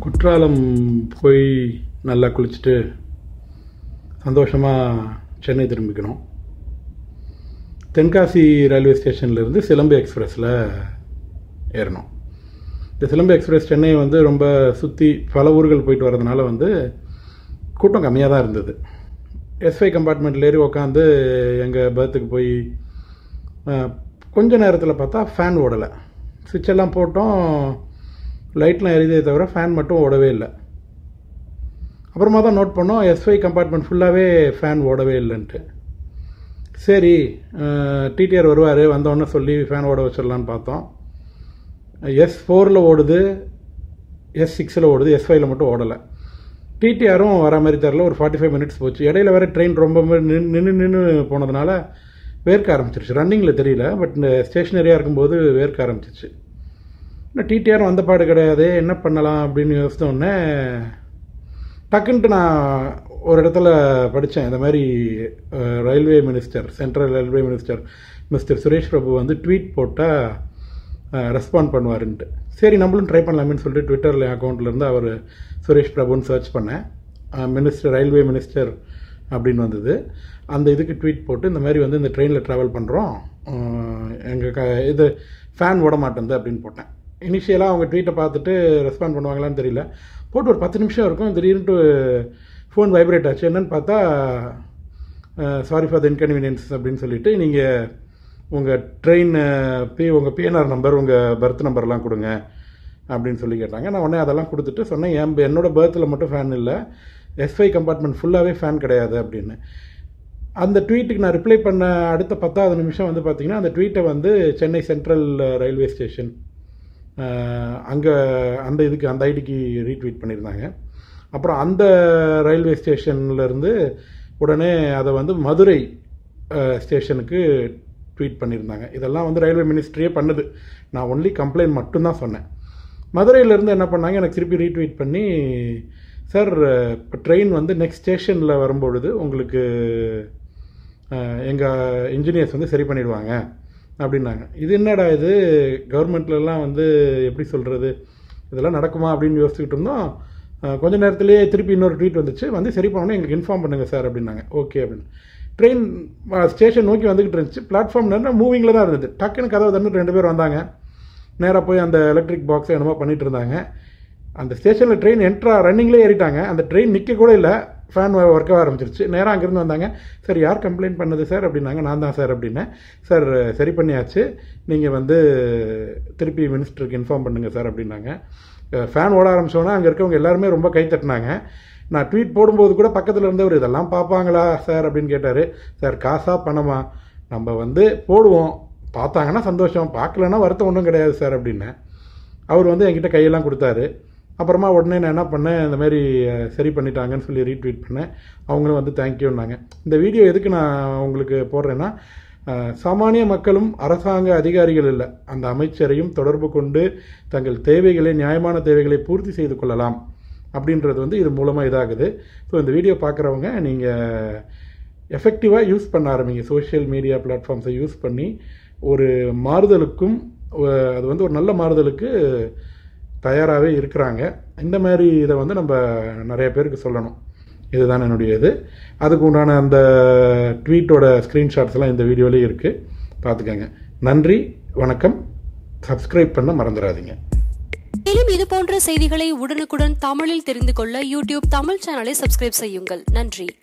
குற்றாலம் போய் நல்லா குளிச்சுட்டு சந்தோஷமாக சென்னை திரும்பிக்கணும் தென்காசி ரயில்வே ஸ்டேஷன்லேருந்து சிலம்பு எக்ஸ்பிரஸில் ஏறணும் இந்த சிலம்பு எக்ஸ்பிரஸ் சென்னை வந்து ரொம்ப சுற்றி பல ஊர்கள் போயிட்டு வரதுனால வந்து கூட்டம் கம்மியாக தான் இருந்தது எஸ்ஐ கம்பார்ட்மெண்ட்டில் ஏறி உக்காந்து எங்கள் பர்த்துக்கு போய் அஹ், கொஞ்ச நேரத்தில் பார்த்தா ஃபேன் ஓடலை சுவிட்ச் எல்லாம் போட்டோம் லைட்லாம் எரியுதே தவிர ஃபேன் மட்டும் ஓடவே இல்லை அப்புறமா தான் நோட் பண்ணோம் எஸ்ஐ கம்பார்ட்மெண்ட் ஃபுல்லாகவே ஃபேன் ஓடவே இல்லைன்ட்டு சரி டிடிஆர் வருவார் வந்தோடனே சொல்லி ஃபேன் ஓட வச்சிடலான்னு பார்த்தோம் எஸ் ஃபோரில் ஓடுது எஸ் சிக்ஸில் ஓடுது எஸ் ஃபைவ்ல மட்டும் ஓடலை டிடிஆரும் வர மாதிரி தெரில ஒரு ஃபார்ட்டி ஃபைவ் மினிட்ஸ் போச்சு இடையில வேறு ட்ரெயின் ரொம்ப நின்று நின்று போனதுனால வேர்க்க ஆரம்பிச்சிருச்சு ரன்னிங்கில் தெரியல பட் இந்த ஸ்டேஷனரியாக இருக்கும்போது வேர்க்க ஆரம்பிச்சிச்சு இன்னும் டிடிஆரும் வந்த பாடு கிடையாது என்ன பண்ணலாம் அப்படின்னு யோசித்த உடனே டக்குன்ட்டு நான் ஒரு இடத்துல படித்தேன் இந்த மாதிரி அஹ், railway minister central railway minister mister Suresh Prabhu வந்து ட்வீட் போட்டால் ரெஸ்பாண்ட் பண்ணுவாருன்ட்டு சரி நம்மளும் ட்ரை பண்ணலாமேன்னு சொல்லிட்டு ட்விட்டரில் அக்கௌண்ட்லேருந்து அவர் சுரேஷ் பிரபுன்னு சர்ச் பண்ணேன் மினிஸ்டர் ரயில்வே மினிஸ்டர் அப்படின்னு வந்தது அந்த இதுக்கு ட்வீட் போட்டு இந்த மாதிரி வந்து இந்த ட்ரெயினில் ட்ராவல் பண்ணுறோம் எங்கள் க இது ஃபேன் ஓட மாட்டேங்குது அப்படின்னு போட்டேன் இனிஷியலாக அவங்க ட்வீட்டை பார்த்துட்டு ரெஸ்பாண்ட் பண்ணுவாங்களான்னு தெரியல போட்டு ஒரு பத்து நிமிஷம் இருக்கும் திடீர்னு ஃபோன் வைப்ரேட் ஆச்சு என்னன்னு பார்த்தா சாரி ஃபார் த இன்கன்வீனியன்ஸ் அப்படின்னு சொல்லிட்டு நீங்கள் உங்கள் ட்ரெயின் பி உங்கள் பிஎன்ஆர் நம்பர் உங்கள் பர்த் நம்பர்லாம் கொடுங்க அப்படின்னு சொல்லி கேட்டாங்க நான் உடனே அதெல்லாம் கொடுத்துட்டு சொன்னேன் என் என்னோட பர்த்தில் மட்டும் ஃபேன் இல்லை எஸ்ஐ கம்பார்ட்மெண்ட் ஃபுல்லாகவே ஃபேன் கிடையாது அப்படின்னு அந்த ட்வீட்டுக்கு நான் ரிப்ளை பண்ண அடுத்த பத்தாவது நிமிஷம் வந்து பார்த்தீங்கன்னா அந்த ட்வீட்டை வந்து சென்னை சென்ட்ரல் ரயில்வே ஸ்டேஷன் அங்கே அந்த இதுக்கு அந்த ஐடிக்கு ரீட்வீட் பண்ணியிருந்தாங்க அப்புறம் அந்த ரயில்வே ஸ்டேஷன்லேருந்து உடனே அதை வந்து மதுரை அஹ், ஸ்டேஷனுக்கு ட்வீட் பண்ணியிருந்தாங்க இதெல்லாம் வந்து ரயில்வே மினிஸ்ட்ரியே பண்ணுது நான் ஒன்லி கம்ப்ளைண்ட் மட்டும்தான் சொன்னேன் மதுரையிலேருந்து என்ன பண்ணாங்க எனக்கு திருப்பி ரீட்வீட் பண்ணி சார் இப்போ ட்ரெயின் வந்து நெக்ஸ்ட் ஸ்டேஷனில் வரும்பொழுது உங்களுக்கு எங்கள் இன்ஜினியர்ஸ் வந்து சரி பண்ணிடுவாங்க அப்படின்னாங்க இது என்னடா இது கவர்மெண்ட்லலாம் வந்து எப்படி சொல்கிறது இதெல்லாம் நடக்குமா அப்படின்னு யோசிச்சுக்கிட்டு இருந்தோம் அஹ், கொஞ்ச நேரத்திலேயே திருப்பி இன்னொரு ட்வீட் வந்துச்சு வந்து சரி பண்ணணும் எங்களுக்கு இன்ஃபார்ம் பண்ணுங்கள் சார் அப்படின்னாங்க ஓகே அப்படின்னு ட்ரெயின் ஸ்டேஷன் நோக்கி வந்துக்கிட்டு இருந்துச்சு பிளாட்ஃபார்ம் நேரம் மூவிங்கில் தான் இருந்தது டக்குன்னு கதவை தந்து ரெண்டு பேர் வந்தாங்க நேராக போய் அந்த எலக்ட்ரிக் பாக்ஸ் என்னமோ பண்ணிட்டு இருந்தாங்க அந்த ஸ்டேஷனில் ட்ரெயின் என்ட்ரா ரன்னிங்லேயே ஏறிட்டாங்க அந்த ட்ரெயின் நிற்க கூட இல்லை ஃபேன் ஒர்க் ஆரம்பிச்சிருச்சு நேராக அங்கேருந்து வந்தாங்க சார் யார் கம்ப்ளைண்ட் பண்ணது சார் அப்படின்னாங்க நான் தான் சார் அப்படின்னேன் சார் சரி பண்ணியாச்சு நீங்கள் வந்து திருப்பி மினிஸ்டருக்கு இன்ஃபார்ம் பண்ணுங்கள் சார் அப்படின்னாங்க ஃபேன் ஓட ஆரம்பிச்சோன்னா அங்கே இருக்கவங்க எல்லாருமே ரொம்ப கை தட்டினாங்க நான் ட்வீட் போடும்போது கூட பக்கத்தில் இருந்தவர் இதெல்லாம் பார்ப்பாங்களா சார் அப்படின்னு கேட்டார் சார் காசா பணமா நம்ம வந்து போடுவோம் பார்த்தாங்கன்னா சந்தோஷம் பார்க்கலன்னா வருத்தம் ஒன்றும் கிடையாது சார் அப்படின்னேன் அவர் வந்து என்கிட்ட கையெல்லாம் கொடுத்தாரு அப்புறமா உடனே நான் என்ன பண்ணேன் இந்த மாதிரி அஹ், சரி பண்ணிட்டாங்கன்னு சொல்லி ரீட்வீட் பண்ணேன் அவங்களும் வந்து தேங்க்யூன்னாங்க இந்த வீடியோ எதுக்கு நான் உங்களுக்கு போடுறேன்னா அஹ், சாமானிய மக்களும் அரசாங்க அதிகாரிகள் இல்லை அந்த அமைச்சரையும் தொடர்பு கொண்டு தங்கள் தேவைகளை நியாயமான தேவைகளை பூர்த்தி செய்து கொள்ளலாம் அப்படின்றது வந்து இது மூலமாக இதாகுது ஸோ இந்த வீடியோ பார்க்குறவங்க நீங்கள் எஃபெக்டிவாக யூஸ் பண்ண ஆரம்பிங்க சோஷியல் மீடியா பிளாட்ஃபார்ம்ஸை யூஸ் பண்ணி ஒரு மாறுதலுக்கும் அஹ், அது வந்து ஒரு நல்ல மாறுதலுக்கு தயாராகவே இருக்கிறாங்க இந்த மாதிரி இதை வந்து நம்ம நிறைய பேருக்கு சொல்லணும் இதுதான் என்னுடைய இது அதுக்கு உண்டான அந்த ட்வீட்டோட ஸ்க்ரீன்ஷாட்ஸ்லாம் இந்த வீடியோலேயே இருக்குது பார்த்துக்கங்க நன்றி வணக்கம் சப்ஸ்கிரைப் பண்ண மறந்துடாதீங்க மேலும் இது போன்ற செய்திகளை உடனுக்குடன் தமிழில் தெரிந்து கொள்ள யூடியூப் தமிழ் சேனலை சப்ஸ்கிரைப் செய்யுங்கள் நன்றி